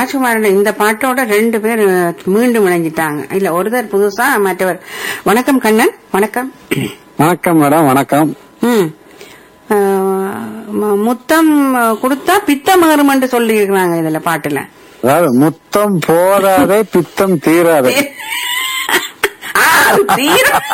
ராஜ்குமாரன் இந்த பாட்டோட ரெண்டு பேர் மீண்டும் இணைஞ்சிட்டாங்க இல்ல ஒருத்தர் புதுசா மற்றவர் வணக்கம் கண்ணன் வணக்கம் வணக்கம் மேடம் வணக்கம் ம் அஹ், ம- முத்தம் கொடுத்தா பித்தம் என்று சொல்லி இருக்கிறாங்க இதுல பாட்டுல அதாவது முத்தம் போதாதே பித்தம் தீராதே ஆ, அது தீர-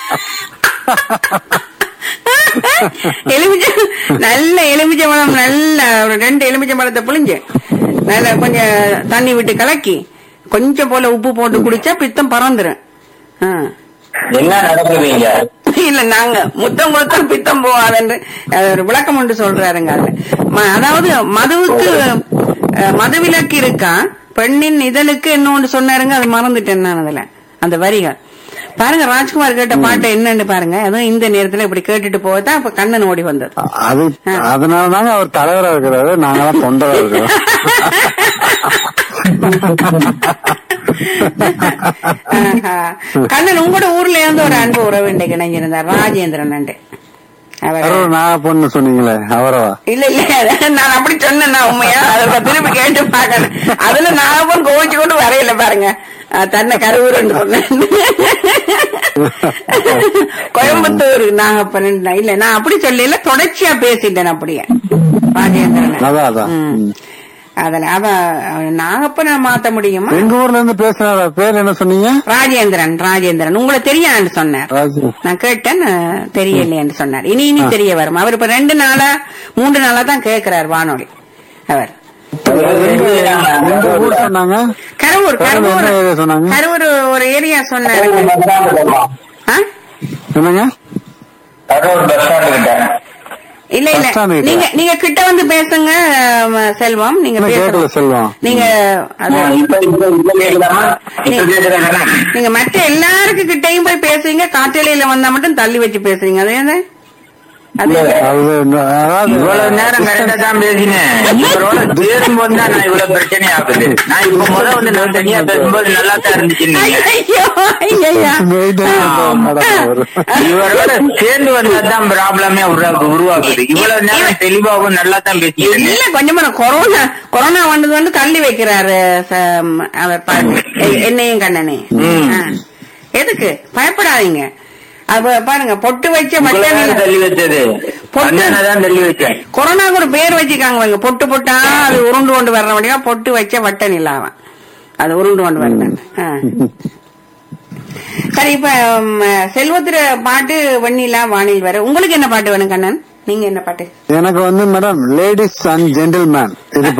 எலுமிச்சை நல்ல எலுமிச்சை பழம் நல்ல ஒரு ரெண்டு எலுமிச்சை பழத்தை புளிஞ்சு நல்ல கொஞ்சம் தண்ணி விட்டு கலக்கி கொஞ்சம் போல உப்பு போட்டு குடிச்சா பித்தம் பறந்துரும் ஆ. என்ன நடக்குதுங்க இல்ல நாங்க முத்தம் கொடுத்தா பித்தம் போவாதுன்னு அது ஒரு விளக்கம் ஒன்று சொல்றாருங்க அதுல ம- அதாவது மதுவுக்கு அஹ், மதுவிலக்கு இருக்கா பெண்ணின் இதழுக்கு இன்னொன்று சொன்னாருங்க அது மறந்துட்டேன் நான் அதுல அந்த வரிகள் பாருங்க ராஜ்குமார் கேட்ட பாட்டு என்னன்னு பாருங்க அதுவும் இந்த நேரத்துல இப்படி கேட்டுட்டு போகத்தான் இப்ப கண்ணன் ஓடி வந்தது அது அதனாலதாங்க அவர் தலைவரா இருக்கிறாரு நாங்களாம் தொண்டரா இருக்கிறோம் ஆஹா. கண்ணன் உங்களோட ஊர்ல இருந்து ஒரு அன்பு உறவு இன்றைக்கு இணைஞ்சிருந்தார் ராஜேந்திரன் அண்டு அவர் யாரோ நான் பொண்ணு சொன்னீங்களே அவரவா இல்ல இல்ல நான் அப்படி சொன்னேன் நான் உண்மையா அதை திருப்பி கேட்டு பாக்கணும் அதுல நான் கோவிச்சு கொண்டு வரையில பாருங்க அஹ் தன்னை கருவூர்னு சொன்னேன் கோயம்புத்தூர் நாகப்பன் இல்ல நான் அப்படி சொல்லல தொடர்ச்சியா பேசிட்டேன் அப்படியே ராஜேந்திரன் அதான் அதான் ம். ம். அதுல அதான் நாகப்பனை மாத்த முடியுமா எங்க ஊர்ல இருந்து பேசுறாரு பேர் என்ன சொன்னீங்க ராஜேந்திரன் ராஜேந்திரன் உங்களுக்கு தெரியான்னு சொன்னார் ராஜு நான் கேட்டேன் அஹ், தெரியலையேன்னு சொன்னார் இனி இனி தெரிய வரும் அவர் இப்ப ரெண்டு நாளா மூன்று நாளா தான் கேட்கிறார் வானொலி அவர் எந்த ஊர் சொன்னாங்க கரூர் வேற கரூர் என்ன ஏரியா சொன்னாங்க? கரூர் ஒரு ஏரியா சொன்னாரு ஆ? என்னங்க கரூர் பஸ் ஸ்டாண்டு கிட்ட இல்ல இல்ல Bus stand கிட்ட. நீங்க நீங்க கிட்ட வந்து பேசுங்க அஹ், செல்வம் நீங்க என்ன கேட்கல பேசலாம் செல்வம் நீங்க அது இப்ப இப்ப இப்ப கேட்கலாமா இப்ப கேட்கலாமா நீங்க மற்ற எல்லாருக்கு கிட்டையும் போய் பேசுறீங்க காற்றலையில வந்தா மட்டும் தள்ளி வச்சு பேசுறீங்க அது என்ன அது அது அதாவது இவ்வளவு நேரம் கரெக்டா தான் பேசினேன் இவரோட பேசும்போது தான் நான் இவ்வளவு பிரச்சனை ஆகுது நான் இப்ப முத வந்து நான் தனியா பேசும்போது நல்லா தான் இருந்துச்சு ஐயோ ஐயா மெயின்டைன் பண்ற மேடம் அவரு. இவரோட சேர்ந்து வந்ததுதான் ப்ராப்ளமே உருவாக்குது இவ்வளவு நேரம் தெளிவாகவும் நல்லா தான் பேசிட்டு இல்ல கொஞ்சமா கொரோனா கொரோனா வந்தது வந்து தள்ளி வைக்கிறாரு ச- அவர் பாருங்க எ- என்னையும் கண்ணனையும் ம். ஆ. எதுக்கு பயப்படாதீங்க அப்ப பாருங்க பொட்டு வச்ச உங்களை மட்டன் தான் தள்ளி வச்சது பொட்டு- தான் தள்ளி வச்சேன் கொரோனாக்கு ஒரு பேர் வச்சுக்காங்க பாருங்க பொட்டு பொட்டா அது உருண்டு கொண்டு வர்ற முடியா பொட்டு வச்ச வட்ட நிலாவன் அது உருண்டு கொண்டு வரணும் சரி இப்ப ம், செல்வத்திர பாட்டு வெண்ணிலா வானில் வர உங்களுக்கு என்ன பாட்டு வேணும் கண்ணன் நீங்க என்ன பாட்டு எனக்கு வந்து மேடம் லேடிஸ் அண்ட் ஜென்டில்மேன் இது